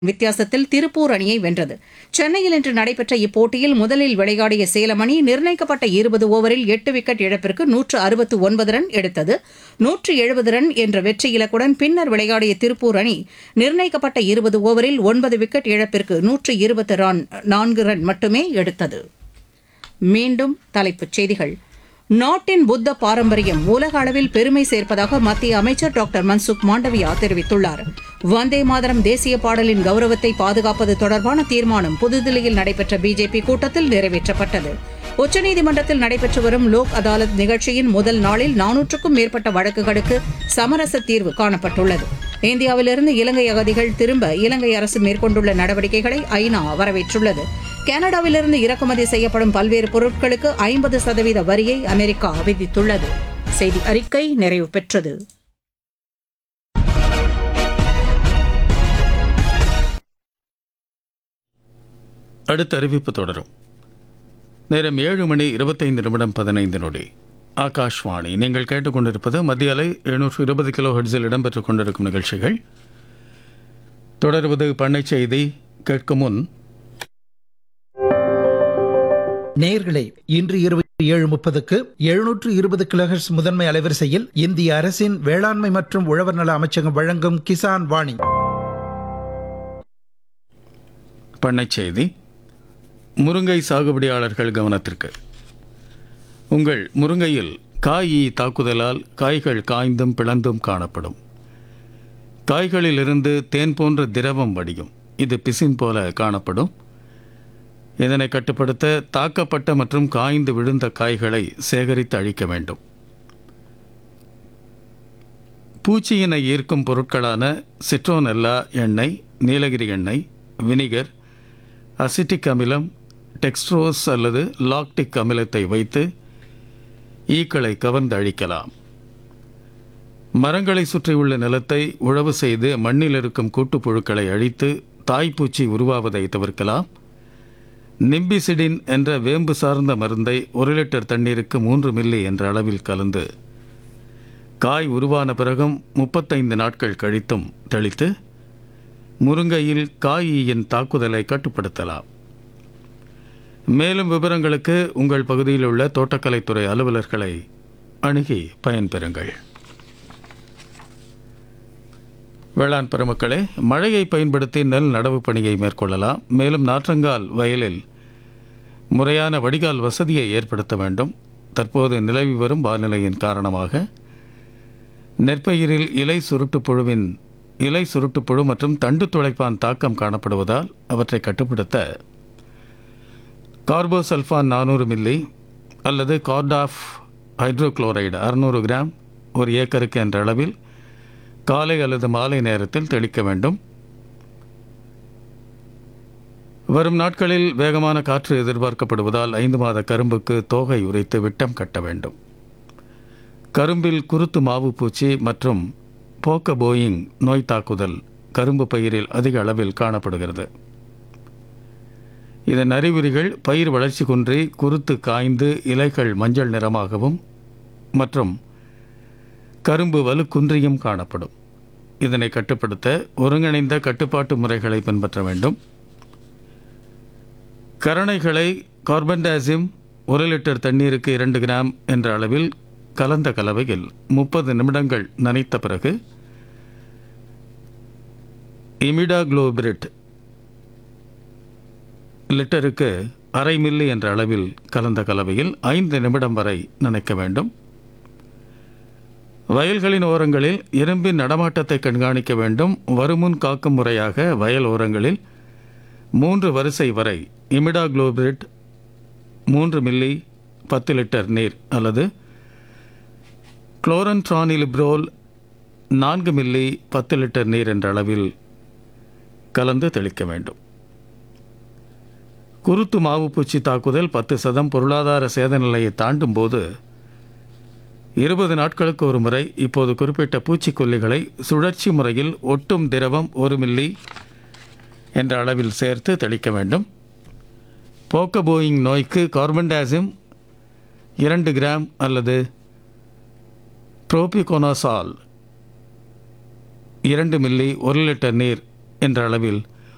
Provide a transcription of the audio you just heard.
வித்தியாசத்தில் திருப்பூர் அணியை வென்றது சென்னையில் இன்று நடைபெற்ற இப்போட்டியில் முதலில் விளையாடிய சேலம் அணி நிர்ணயிக்கப்பட்ட இருபது ஓவரில் எட்டு விக்கெட் இழப்பிற்கு நூற்று அறுபத்து ஒன்பது ரன் எடுத்தது நூற்று எழுபது ரன் என்ற வெற்றி இலக்குடன் பின்னர் விளையாடிய திருப்பூர் அணி நிர்ணயிக்கப்பட்ட இருபது ஓவரில் ஒன்பது விக்கெட் இழப்பிற்கு நூற்று இருபத்து ரன் நான்கு ரன் மட்டுமே எடுத்தது மீண்டும் தலைப்புச் செய்திகள் நாட்டின் புத்த பாரம்பரியம் உலக அளவில் பெருமை சேர்ப்பதாக மத்திய அமைச்சர் டாக்டர் மன்சுக் மாண்டவியா தெரிவித்துள்ளார் வந்தே மாதரம் தேசிய பாடலின் கௌரவத்தை பாதுகாப்பது தொடர்பான தீர்மானம் புதுதில்லியில் நடைபெற்ற பிஜேபி கூட்டத்தில் நிறைவேற்றப்பட்டது உச்சநீதிமன்றத்தில் நடைபெற்று வரும் லோக் அதாலத் நிகழ்ச்சியின் முதல் நாளில் நானூற்றுக்கும் மேற்பட்ட வழக்குகளுக்கு சமரச தீர்வு காணப்பட்டுள்ளது இந்தியாவிலிருந்து இலங்கை அகதிகள் திரும்ப இலங்கை அரசு மேற்கொண்டுள்ள நடவடிக்கைகளை ஐநா வரவேற்றுள்ளது கனடாவிலிருந்து இறக்குமதி செய்யப்படும் பல்வேறு பொருட்களுக்கு ஐம்பது சதவீத வரியை அமெரிக்கா விதித்துள்ளது செய்தி அறிக்கை நிறைவு பெற்றது அடுத்த அறிவிப்பு தொடரும் நேரம் ஏழு மணி இருபத்தைந்து நிமிடம் பதினைந்து நொடி ஆகாஷ்வாணி நீங்கள் கேட்டுக்கொண்டிருப்பது மத்திய அலை எழுநூற்று இருபது கிலோ ஹெட்ஸில் இடம்பெற்றுக் கொண்டிருக்கும் நிகழ்ச்சிகள் தொடர்வது பண்ணை செய்தி கேட்கும் முன் நேயர்களே இன்று இருபத்தி ஏழு முப்பதுக்கு எழுநூற்று இருபது கிலோஹெர்ட்ஸ் முதன்மை அலைவரிசையில் இந்திய அரசின் வேளாண்மை மற்றும் உழவர் நல அமைச்சகம் வழங்கும் கிசான் வாணி பண்ணை செய்தி முருங்கை சாகுபடியாளர்கள் கவனத்திற்கு உங்கள் முருங்கையில் காய் ஈ தாக்குதலால் காய்கள் காய்ந்தும் பிளந்தும் காணப்படும் காய்களிலிருந்து தேன் போன்ற திரவம் வடியும் இது பிசின் போல காணப்படும் இதனை கட்டுப்படுத்த தாக்கப்பட்ட மற்றும் காய்ந்து விழுந்த காய்களை சேகரித்து அழிக்க வேண்டும் பூச்சியினை ஈர்க்கும் பொருட்களான சிட்ரோனெல்லா எண்ணெய் நீலகிரி எண்ணெய் வினிகர் அசிட்டிக் அமிலம் டெக்ஸ்ட்ரோஸ் அல்லது லாக்டிக் அமிலத்தை வைத்து ஈக்களை கவர்ந்து அழிக்கலாம் மரங்களை சுற்றியுள்ள நிலத்தை உழவு செய்து மண்ணில் இருக்கும் கூட்டுப்புழுக்களை அழித்து தாய்ப்பூச்சி உருவாவதை தவிர்க்கலாம் நிம்பிசிடின் என்ற வேம்பு சார்ந்த மருந்தை ஒரு லிட்டர் தண்ணீருக்கு மூன்று மில்லி என்ற அளவில் கலந்து காய் உருவான பிறகும் முப்பத்தைந்து நாட்கள் கழித்தும் தெளித்து முருங்கையில் காயின் தாக்குதலை கட்டுப்படுத்தலாம் மேலும் விவரங்களுக்கு உங்கள் பகுதியில் உள்ள தோட்டக்கலைத்துறை அலுவலர்களை அணுகி பயன்பெறுங்கள் வேளாண் பெருமக்களே மழையை பயன்படுத்தி நெல் நடவு பணியை மேற்கொள்ளலாம் மேலும் நாற்றங்கால் வயலில் முறையான வடிகால் வசதியை ஏற்படுத்த வேண்டும் தற்போது நிலவி வரும் வானிலையின் காரணமாக நெற்பயிரில் இலை சுருட்டுப் புழுவின் இலை சுருட்டுப் புழு மற்றும் தண்டு துளைப்பான் தாக்கம் காணப்படுவதால் அவற்றை கட்டுப்படுத்த கார்போசல்ஃபான் நானூறு மில்லி அல்லது கார்டாஃப் ஹைட்ரோகுளோரைடு அறுநூறு கிராம் ஒரு ஏக்கருக்கு என்ற அளவில் காலை அல்லது மாலை நேரத்தில் தெளிக்க வேண்டும் வரும் நாட்களில் வேகமான காற்று எதிர்பார்க்கப்படுவதால் ஐந்து மாத கரும்புக்கு தோகை உரைத்து விட்டம் கட்ட வேண்டும் கரும்பில் குருத்து மாவு பூச்சி மற்றும் போக்க போயிங் நோய் தாக்குதல் கரும்பு பயிரில் அதிக அளவில் காணப்படுகிறது இதன் அறிகுறிகள் பயிர் வளர்ச்சி குன்றி குருத்து காய்ந்து இலைகள் மஞ்சள் நிறமாகவும் மற்றும் கரும்பு வலுக்குன்றியும் காணப்படும் இதனை கட்டுப்படுத்த ஒருங்கிணைந்த கட்டுப்பாட்டு முறைகளை பின்பற்ற வேண்டும் கரணைகளை கார்பன்டாசிம் ஒரு லிட்டர் தண்ணீருக்கு இரண்டு கிராம் என்ற அளவில் கலந்த கலவையில் முப்பது நிமிடங்கள் நனைத்த பிறகு இமிடாக்ளோபிரிட் லிட்டருக்கு அரை மில்லி என்ற அளவில் கலந்த கலவையில் ஐந்து நிமிடம் வரை நனைக்க வேண்டும் வயல்களின் ஓரங்களில் இரும்பின் நடமாட்டத்தை கண்காணிக்க வேண்டும் வருமுன் காக்கும் முறையாக வயல் ஓரங்களில் மூன்று வரிசை வரை இமிடாக்ளோபிரிட் மூன்று மில்லி பத்து லிட்டர் நீர் அல்லது குளோரன்ட்ரானிலிப்ரோல் நான்கு மில்லி பத்து லிட்டர் நீர் என்ற அளவில் கலந்து தெளிக்க வேண்டும் குருத்து மாவு பூச்சி தாக்குதல் பத்து சதம் பொருளாதார சேத நிலையை தாண்டும் போது இருபது நாட்களுக்கு ஒரு முறை இப்போது குறிப்பிட்ட பூச்சிக்கொல்லிகளை சுழற்சி முறையில் ஒட்டும் திரவம் ஒரு மில்லி என்ற அளவில் சேர்த்து தெளிக்க வேண்டும் போக்கபோயிங் நோய்க்கு கார்பன்டாசிம் இரண்டு கிராம் அல்லது ப்ரோபிகோனாசால் இரண்டு மில்லி ஒரு லிட்டர் நீர் என்ற அளவில்